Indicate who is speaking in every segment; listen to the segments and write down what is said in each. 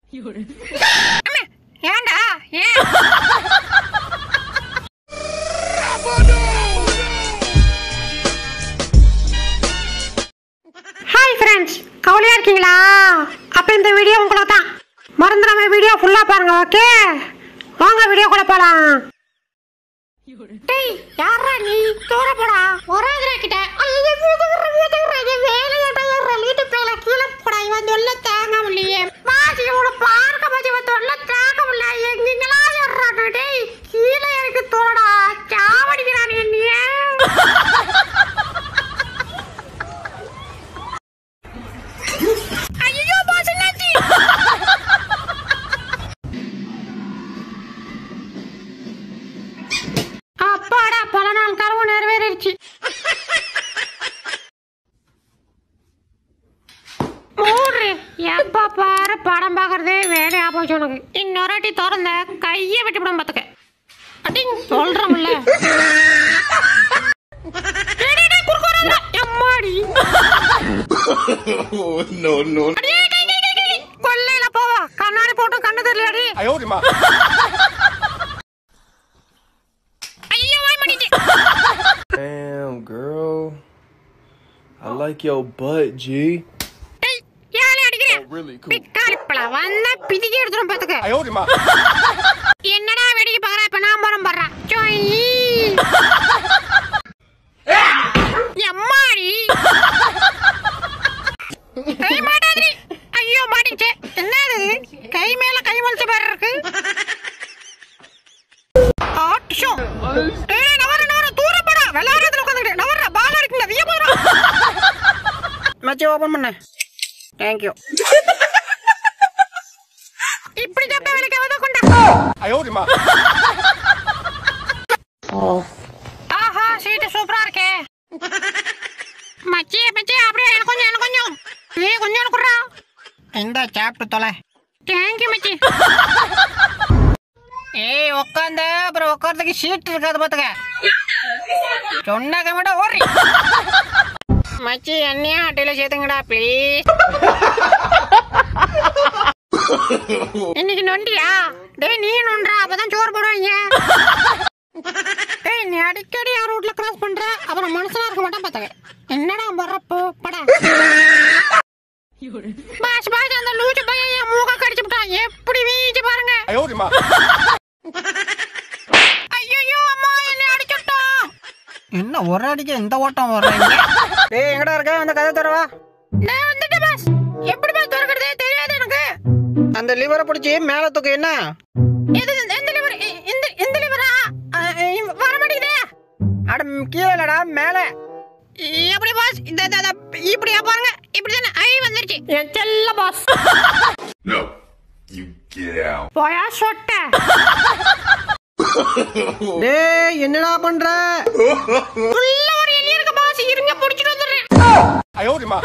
Speaker 1: அம்மா, ஏன்டா ஏன் ஹாய் ஃப்ரெண்ட்ஸ் கவலையா இருக்கீங்களா அப்ப இந்த வீடியோ உங்களுக்கு தான் மறந்துடாம வீடியோ ஃபுல்லா பாருங்க ஓகே வாங்க வீடியோ கூட போலாம் டேய் யாரா நீ தூர போடா வராதடா கிட்ட ஐயோ வீட்டுக்குற வீட்டுக்குற இது வேலையடா ஏற வீட்டு பேல கீழ போடா இவன் தொல்ல தாங்க முடியல மாசி இவன பார்க்க மாசி இவன் தொல்ல தாங்க முடியல எங்கெங்கலா ஏறானே டேய் கீழ இறக்கி தோடா சாவடிக்கிறான் என்னைய ஐயோ பாஸ் என்னாச்சு அப்பாடா பல நாள் கனவு நிறைவேறிடுச்சு மூடு எப்ப பாரு படம் பார்க்கறதே வேலையா போச்சு உனக்கு இன்னொரு வாட்டி திறந்த கையை வெட்டி விட பார்த்துக்க அடிங் சொல்றோம்ல டேய், டேய், டேய், குறுக்க வராதடா. எம்மாடி
Speaker 2: Oh, no, no.
Speaker 1: அடியே, டேய், டேய், டேய், டேய். கொல்லையில போவா கண்ணாடி போட்டு கண்ணு தெரியலடி
Speaker 2: 哎呦我的妈！
Speaker 1: ஐயோ வாய் பண்ணிட்டு
Speaker 3: Damn, girl. I like your butt, G.
Speaker 1: டேய் யாரை அடிக்கிறேன்
Speaker 3: Really cool.
Speaker 1: பிக்காரிப்பள வந்தா பிதிக்கி எடுத்துரும் பாத்துக்க
Speaker 2: 哎呦我的妈！
Speaker 1: என்னடா வேடிக்கை பாக்குற இப்ப நான் போறேன் பாடுறா எம்மாடி கை மாட்டாதிரி ஐயோ மாட்டிச்சே என்னது இது? கை மேல கை வலிச்ச பாரு இருக்கு ஆட்ஷோ ஏய் நவர நவர தூர போடா விளையாடுறதுல உட்காந்துக்கிட்டு நவர பால் இருக்குல்ல விய போறா மச்சி ஓபன் பண்ண தேங்க்யூ இப்படி தப்ப வேலைக்கு அவதான் கொண்டா
Speaker 2: 哎呦我的妈！
Speaker 1: ஆஹா சீட்டு சூப்பரா இருக்கே மச்சி மச்சி அப்படியே எனக்கு கொஞ்சம் எனக்கு கொஞ்சம் நீ கொஞ்சம் எனக்குறா இந்த சாப்பிட்டு தொலை தேங்க்யூ மச்சி ஏய் உட்காந்த அப்புறம் உட்கார்றதுக்கு சீட் இருக்காது பாத்துக்க சொன்ன கமிட்ட ஓடுறி மச்சி என்னையா அட்டையில சேர்த்துங்கடா ப்ளீஸ் இன்னைக்கு நொண்டியா டேய் நீ நொன்றா அப்பதான் சோறு போடுவாங்க ஏய் நீ அடிக்கடி யார் ரோட்ல கிராஸ் பண்ற அப்புறம் மனுஷனா இருக்க மாட்டான் பாத்தக என்னடா வர்றப்போ படா பாஸ் பாஸ் அந்த லூச்சு பையன் என் மூக்க கடிச்சு விட்டான் எப்படி வீச்சு பாருங்க
Speaker 2: 哎呦我的妈！
Speaker 1: ஐயோ அம்மா என்ன அடிச்சுட்டான் என்ன ஒரு அடிக்க இந்த ஓட்டம் வர்றீங்க டேய் எங்கடா இருக்க அந்த கதை தரவா நான் வந்துட்டேன் பாஸ் எப்படி பாஸ் திறக்கிறதே தெரியாது எனக்கு அந்த லிவரை பிடிச்சி மேல தூக்கு என்ன எது எந்த லிவர் இந்த இந்த லிவரா வர மாட்டேங்குதே அட கீழே இல்லடா மேல எப்படி பாஸ் இந்த இந்த- இந்த இப்படியா பாருங்க இப்படி தானே ஐ வந்துருச்சு என் செல்ல boss
Speaker 2: No, you get out.
Speaker 1: போயா சொட்ட டேய் என்னடா பண்ற உள்ள ஒரு எலி இருக்கு பாஸ் இருங்க புடிச்சிட்டு வந்துடுறேன்
Speaker 2: 哎呦我的妈！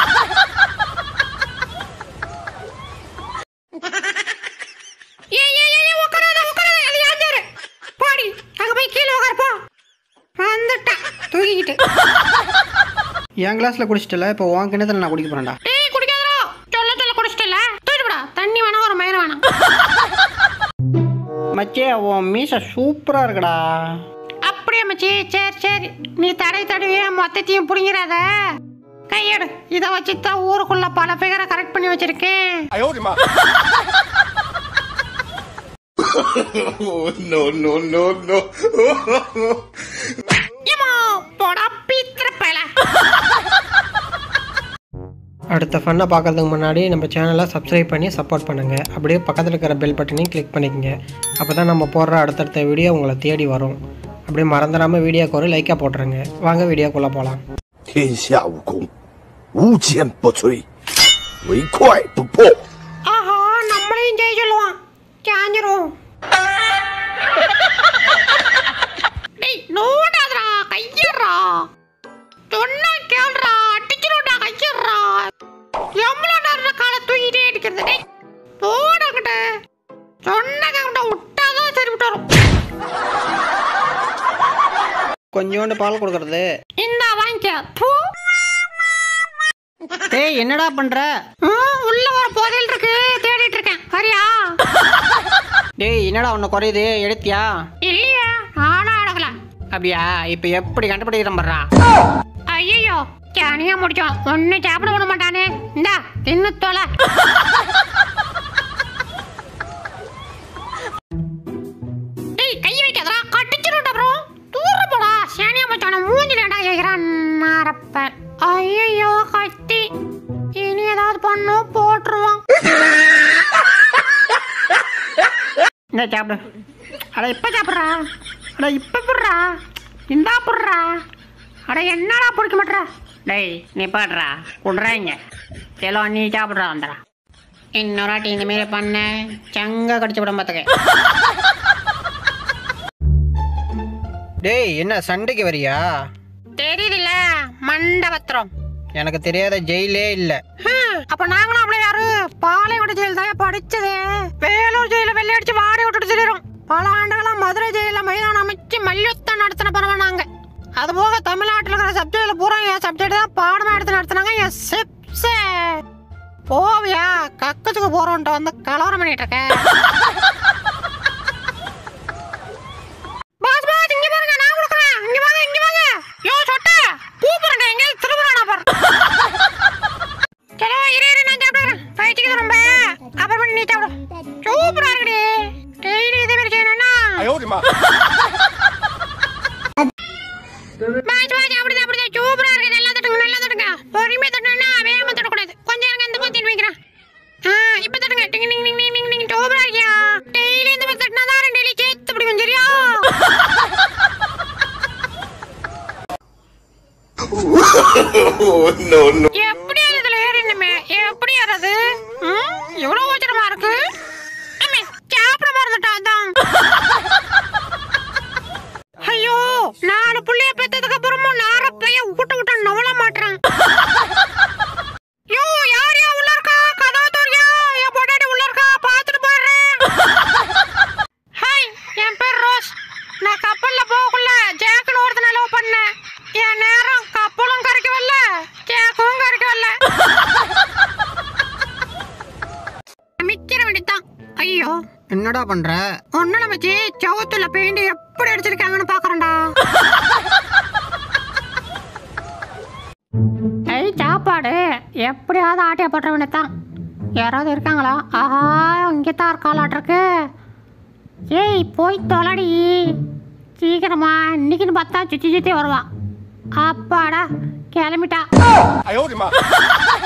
Speaker 1: ஏய் ஏய் ஏய் உட்காராத உட்காராத அது யாஞ்சாரு போடி அங்க போய் கீழே உட்காரு போ வந்துட்டான் தூக்கிக்கிட்டு
Speaker 4: என் கிளாஸ்ல குடிச்சிட்டல இப்போ உன் கிணத்துல நான் குடிக்க போறேன்டா
Speaker 1: டேய் குடிக்காதடா சொல்ல சொல்ல குடிச்சிட்டல தூக்கிடுடா தண்ணி வேணா ஒரு மயிறு வேணாம்
Speaker 4: மச்சே உன் மீச சூப்பரா இருக்குடா
Speaker 1: அப்படியே மச்சி சரி சரி நீ தடை தடவிய மொத்தத்தையும் புடிங்கிறாத கையெடு இதை வச்சு தான் ஊருக்குள்ள பல ஃபிகரை கரெக்ட் பண்ணி வச்சிருக்கேன்
Speaker 2: 哎呦我的妈！ Oh no no no no!
Speaker 1: ஏமா போடா பீத்திர பேல
Speaker 4: அடுத்த ஃபன்னை பார்க்கறதுக்கு முன்னாடி நம்ம சேனலை சப்ஸ்கிரைப் பண்ணி சப்போர்ட் பண்ணுங்க அப்படியே பக்கத்தில் இருக்கிற பெல் பட்டனையும் கிளிக் பண்ணிக்கங்க அப்போ தான் நம்ம போடுற அடுத்தடுத்த வீடியோ உங்களை தேடி வரும் அப்படியே மறந்துடாமல் வீடியோக்கு ஒரு லைக்காக போட்டுருங்க வாங்க வீடியோக்குள்ளே போகலாம்
Speaker 5: 天下武功，无坚不摧，唯快不破。
Speaker 1: ஆஹா நம்மளையும் ஜெய சொல்லுவான் சாஞ்சிரும் டேய் நோடாதடா கையறா சொன்னா கேளுடா அடிச்சிரோடா கையறா எவ்வளோ நேரம் காலை தூக்கிட்டே அடிக்கிறது டேய் போடாக்கிட்ட சொன்ன கேட்ட விட்டாதான் சரி விட்டு வரும்
Speaker 4: கொஞ்சோண்டு பால் கொடுக்கறது
Speaker 1: இந்தா வாங்கிக்க பூ
Speaker 4: டேய் என்னடா பண்ணுற
Speaker 1: உள்ள ஒரு புதையல் இருக்கு தேடிட்டு இருக்கேன்
Speaker 6: வரியா
Speaker 1: டேய் என்னடா உன்னை குறையுது எடுத்தியா
Speaker 6: இல்லையா நானா அடக்கல
Speaker 1: அப்படியா இப்போ எப்படி கண்டுபிடிக்கிறேன் பண்றா
Speaker 6: ஐயோ தனியா முடிச்சோம் ஒன்னும் சாப்பிட விட மாட்டானே இந்தா தின்னு தொலை டேய் கை வைக்காதடா கடிச்சிருடா ப்ரோ தூர போடா சேனியா மச்சான மூஞ்சிலடா ஏகிறான் நாரப்ப ஐயோ கத்தி இனி ஏதாவது பண்ணும் போட்டுருவான்
Speaker 1: இந்த சாப்பிடு அட இப்போ சாப்பிட்றா அட இப்போ புடுறா இந்தா புடுறா
Speaker 6: அட என்னடா பிடிக்க மாட்டா
Speaker 1: டேய் நீ பாடுறா விட்றாங்க செலோ நீ சாப்பிட்றா வந்துடா இன்னொரு வாட்டி இந்த மாரி பண்ண சங்க கடிச்சு விட பார்த்துக்க டேய் என்ன சண்டைக்கு வரியா
Speaker 6: தெரியுதுல்ல மண்டபத்திரம்
Speaker 1: எனக்கு தெரியாத ஜெயிலே இல்லை
Speaker 6: அப்ப நாங்களும் அப்படியே யாரு பாளையங்கோட்டை ஜெயில் தான் படிச்சது வேலூர் ஜெயில வெள்ளையடிச்சு வாடி விட்டுட்டு சொல்லிடும் பல ஆண்டுகளா மதுரை ஜெயில மைதானம் அமைச்சு மல்யுத்தம் நடத்தின பரவ நாங்க அது போக தமிழ்நாட்டில் இருக்கிற சப்ஜெக்ட்ல பூரா என் சப்ஜெக்ட் தான் பாடமா எடுத்து நடத்தினாங்க என் சிப்ஸ் போவியா கக்கத்துக்கு போறோன்ட்டு வந்து கலவரம் பண்ணிட்டு இருக்க பாஸ் பாஸ் இங்க பாருங்க நான் கொடுக்குறேன் இங்க வாங்க இங்க வாங்க யோ சொட்ட பூ பாருங்க எங்க திரும்புறானா பாரு சரி இரு இரு நான் சாப்பிடுறேன் பயிற்சிக்கு ரொம்ப அப்புறம் பண்ணி நீ சாப்பிடு சூப்பரா இருக்குடி டெய்லி இதே மாதிரி செய்யணும்னா
Speaker 5: 哎呦我的妈！
Speaker 6: பாஸ் பாஸ் அப்படி அப்படி சூப்பரா இருக்கு நல்லா தட்டுங்க நல்லா தட்டுங்க பொறுமையா தட்டணும்னா வேகமா தட்டக்கூடாது கொஞ்சம் இருங்க இந்த பத்தி வைக்கிறேன் ஆ இப்ப தட்டுங்க டிங் டிங் டிங் டிங் டிங் டிங் சூப்பரா இருக்கியா டெய்லி இந்த மாதிரி தட்டினா தான் ரெண்டு இலி சேர்த்து அப்படி கொஞ்சம் சரியா
Speaker 2: Oh, no, no.
Speaker 6: எப்படி அதுல ஏறினுமே எப்படி ஏறது ம், இவ்வளவு ஓச்சரமா இருக்கு அம்மே, சாப்பிட மறந்துட்டா அதான் ஐயோ நாலு புள்ளைய பெத்ததுக்கு அப்புறமும் நார பையன் ஊட்ட விட்ட நவள மாட்டேன் யோ யார் யா உள்ள இருக்கா கதவு தோறியா என் பொண்டாட்டி உள்ள இருக்கா பாத்துட்டு போயிடுறேன் ஹாய் என் பேர் ரோஸ் நான் கப்பல்ல போகக்குள்ள ஜாக்குன்னு ஒருத்தனை லவ் பண்ணேன் என் நேரம் கப்பலும் கரைக்க வரல ஜாக்கும் கரைக்க வரல மிக்கிற வேண்டியதான் ஐயோ
Speaker 1: என்னடா பண்ற
Speaker 6: ஒன்னும் மச்சி சவுத்துல பெயிண்ட் எப்படி அடிச்சிருக்காங்கன்னு பாக்குறேன்டா ஐய் சாப்பாடு எப்படியாவது ஆட்டிய போட்டுற வேண்டியதான் யாராவது இருக்காங்களா ஆஹா இங்கே தான் இருக்காளாட்டிருக்கு ஏய் போய் தொலைடி சீக்கிரமா இன்னைக்குன்னு பார்த்தா சுத்தி சுத்தி வருவான் அப்பாடா கிளம்பிட்டா
Speaker 5: 哎呦我的妈！